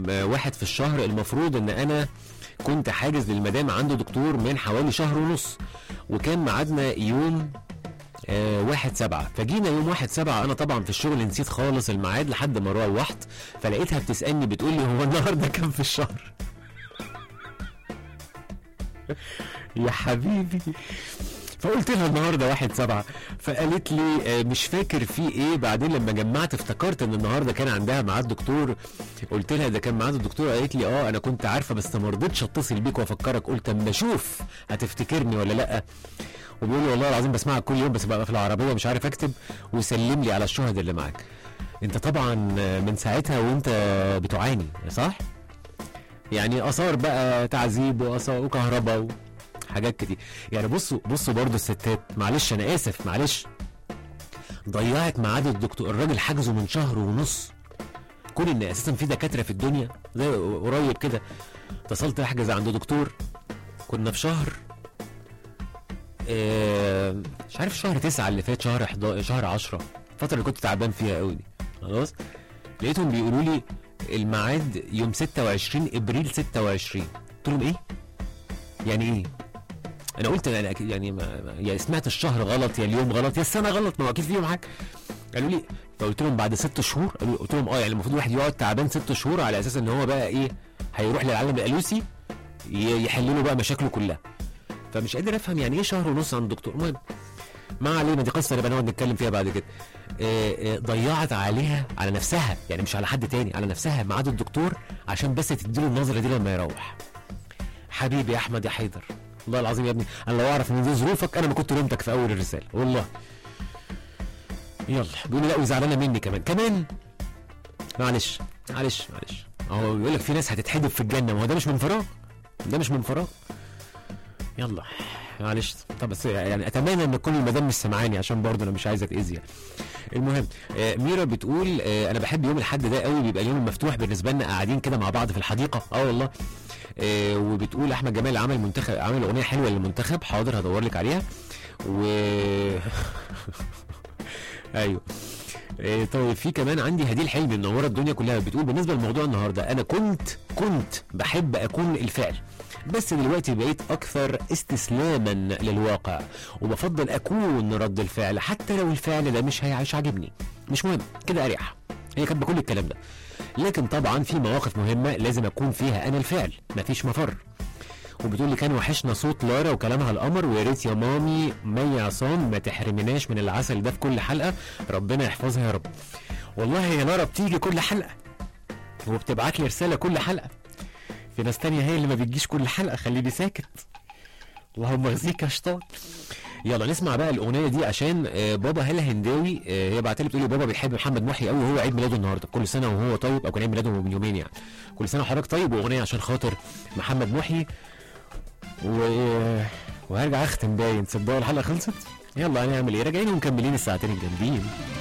يوم آه، واحد في الشهر المفروض ان انا كنت حاجز للمدام عنده دكتور من حوالي شهر ونص وكان ميعادنا يوم آه واحد سبعة فجينا يوم واحد سبعة أنا طبعا في الشغل نسيت خالص الميعاد لحد ما روحت فلقيتها بتسألني بتقول لي هو النهاردة كام في الشهر يا حبيبي فقلت لها النهارده واحد سبعة فقالت لي آه، مش فاكر في ايه بعدين لما جمعت افتكرت ان النهارده كان عندها ميعاد دكتور قلت لها ده كان ميعاد الدكتور قالت لي اه انا كنت عارفه بس ما رضيتش اتصل بيك وافكرك قلت اما اشوف هتفتكرني ولا لا وبيقول لي والله العظيم بسمعك كل يوم بس ببقى في العربيه مش عارف اكتب وسلم لي على الشهداء اللي معاك انت طبعا من ساعتها وانت بتعاني صح يعني اثار بقى تعذيب واثار وكهرباء وحاجات كتير يعني بصوا بصوا برضو الستات معلش انا اسف معلش ضيعت ميعاد الدكتور الراجل حجزه من شهر ونص كون ان اساسا في دكاتره في الدنيا زي قريب كده اتصلت احجز عند دكتور كنا في شهر آه، مش عارف شهر تسعة اللي فات شهر 11 شهر 10 الفترة اللي كنت تعبان فيها قوي دي خلاص لقيتهم بيقولوا لي الميعاد يوم 26 ابريل 26 قلت لهم ايه؟ يعني ايه؟ انا قلت انا أكيد يعني ما ما- يا سمعت الشهر غلط يا اليوم غلط يا السنه غلط ما هو اكيد فيهم حاجه قالوا لي فقلت لهم بعد ست شهور قالوا قلت لهم اه يعني المفروض الواحد يقعد تعبان ست شهور على اساس ان هو بقى ايه هيروح للعالم الالوسي ي- يحل له بقى مشاكله كلها فمش قادر افهم يعني ايه شهر ونص عند الدكتور المهم ما علينا دي قصه نبقى نقعد نتكلم فيها بعد كده آه، آه، ضيعت عليها على نفسها يعني مش على حد تاني على نفسها ميعاد الدكتور عشان بس تديله النظره دي لما يروح حبيبي يا احمد يا حيدر والله العظيم يا ابني انا لو اعرف ان دي ظروفك انا ما كنت لومتك في اول الرساله والله يلا بيقول لي لا وزعلانه مني كمان كمان معلش معلش معلش اهو بيقول لك في ناس هتتحدف في الجنه ما هو ده مش من فراغ ده مش من فراغ يلا معلش طب بس يعني اتمنى ان كل المدام مش سامعاني عشان برضه انا مش عايز اتاذي يعني. المهم آه ميرا بتقول آه انا بحب يوم الحد ده قوي بيبقى اليوم المفتوح بالنسبه لنا قاعدين كده مع بعض في الحديقه اه والله آه وبتقول احمد جمال عمل منتخب عمل اغنيه حلوه للمنتخب حاضر هدور لك عليها و ايوه إيه طيب في كمان عندي هديل حلمي منوره الدنيا كلها بتقول بالنسبه لموضوع النهارده انا كنت كنت بحب اكون الفعل بس دلوقتي بقيت اكثر استسلاما للواقع وبفضل اكون رد الفعل حتى لو الفعل ده مش هيعيش عاجبني مش مهم كده اريح هي كانت بكل الكلام ده لكن طبعا في مواقف مهمه لازم اكون فيها انا الفعل مفيش مفر وبتقول لي كان وحشنا صوت لارا وكلامها القمر ويا ريت يا مامي مي عصام ما تحرمناش من العسل ده في كل حلقه ربنا يحفظها يا رب والله يا لارا بتيجي كل حلقه وبتبعت لي رساله كل حلقه في ناس تانية هي اللي ما بتجيش كل حلقه خليني ساكت اللهم اغزيك يا شيطان يلا نسمع بقى الاغنيه دي عشان آه، بابا هلا هنداوي آه، هي بعت لي بتقول لي بابا بيحب محمد محي قوي وهو عيد ميلاده النهارده كل سنه وهو طيب او كان عيد ميلاده من يومين يعني كل سنه وحضرتك طيب واغنيه عشان خاطر محمد محي و... وهرجع اختم باين تصدقوا الحلقه خلصت يلا هنعمل ايه راجعين ومكملين الساعتين الجامدين